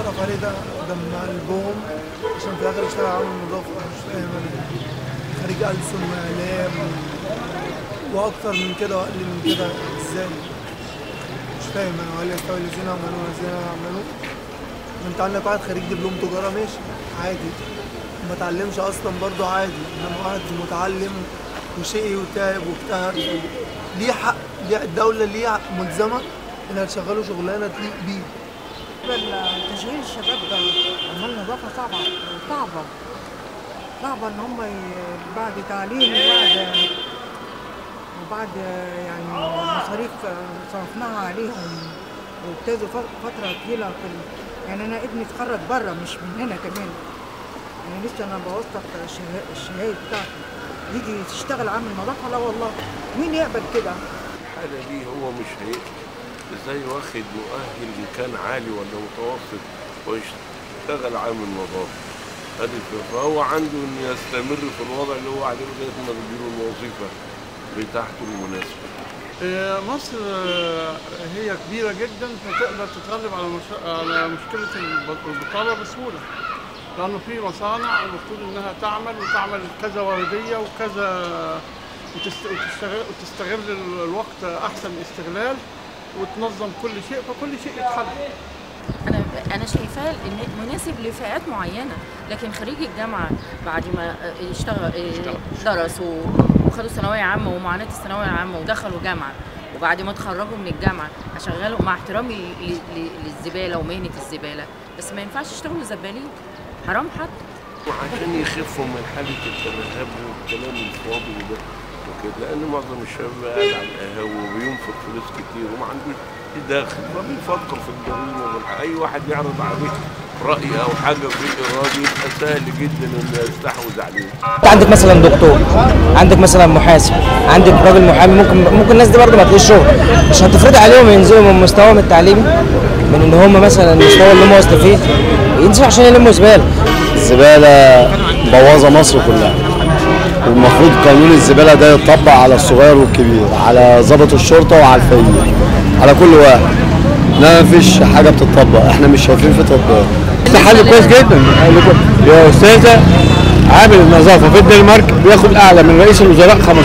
يتصرف عليه ده دم قلبهم عشان في الاخر يشتغل عامل نظافه مش فاهم انا خريج ألسن واعلام واكتر من كده واقل من كده ازاي مش فاهم انا وهل يستوي الذين امنوا والذين لا يعملون انت عندك واحد خريج دبلوم تجاره ماشي عادي ما اتعلمش اصلا برضه عادي انما واحد متعلم وشقي وتعب واجتهد ليه حق ليه الدوله ليها ملزمه انها تشغله شغلانه تليق بيه تشغيل الشباب ده عمال نظافة صعبة صعبة صعبة إن هم ي- بعد تعليم وبعد وبعد يعني مصاريف صرفناها عليهم وابتدوا ف- فترة طويلة في ال... يعني أنا ابني اتخرج بره مش من هنا كمان يعني لسه أنا بوثق الشه- الشهايد بتاعته يجي تشتغل عامل نظافة لا والله مين يقبل كده؟ الحالة دي هو مش هيقدر ازاي واخد مؤهل ان كان عالي ولا متوسط ويشتغل عامل نظافة ادي الفكرة. فهو عنده ان يستمر في الوضع اللي هو عليه لغاية ما يديله الوظيفة بتاعته المناسبة آه، مصر آه، هي كبيرة جدا فتقدر تتغلب على مش... على مشكلة الب- البطالة بسهولة لأنه في مصانع المفروض إنها تعمل وتعمل كذا وردية وكذا وتست... وتستغل... وتستغل ال- الوقت أحسن استغلال وتنظم كل شيء فكل شيء يتحل انا انا شايفاه إن مناسب لفئات معينه لكن خريج الجامعه بعد ما اشتغل درسوا وخدوا ثانويه عامه ومعاناه الثانويه العامه ودخلوا جامعه وبعد ما اتخرجوا من الجامعه اشغلوا مع احترامي ل- ل- للزباله ومهنه الزباله بس ما ينفعش يشتغلوا زبالين حرام حد وعشان يخفوا من حالة الإرهاب والكلام الفاضي ده وكده لأن معظم الشباب قاعد على القهاوي وبينفق فلوس كتير وما عندوش داخل فبيفكر في الجريمة والح- أي واحد يعرض عليه رأي أو حاجة في إرادة يبقى سهل جدا إنه يستحوذ عليه انت عندك مثلا دكتور عندك مثلا محاسب عندك راجل محامي ممكن ممكن الناس دي برضه ما تلاقيش شغل مش هتفرض عليهم ينزلوا من مستواهم التعليمي من ان هم مثلا المستوى اللي هم واصلين فيه ينزلوا عشان يلموا زباله الزبالة بوظة مصر كلها والمفروض قانون الزبالة ده يطبق على الصغير والكبير على ضابط الشرطة وعلى الفقير على كل واحد لا مفيش حاجة بتطبق احنا مش شايفين في تطبيق ده حل كويس جدا يا استاذه عامل النظافه في الدنمارك بياخد اعلى من رئيس الوزراء 15%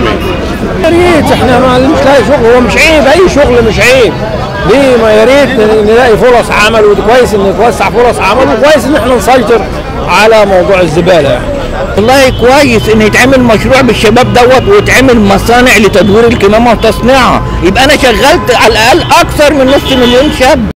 يا ريت احنا ما مش لاقي شغل هو مش عيب اي شغل مش عيب ليه ما يا ريت نلاقي فرص عمل وكويس ان توسع فرص عمل وكويس ان احنا نسيطر على موضوع الزباله يعني والله كويس ان يتعمل مشروع بالشباب دوت ويتعمل مصانع لتدوير الكمامه وتصنيعها يبقى انا شغلت على الاقل اكثر من نص مليون شاب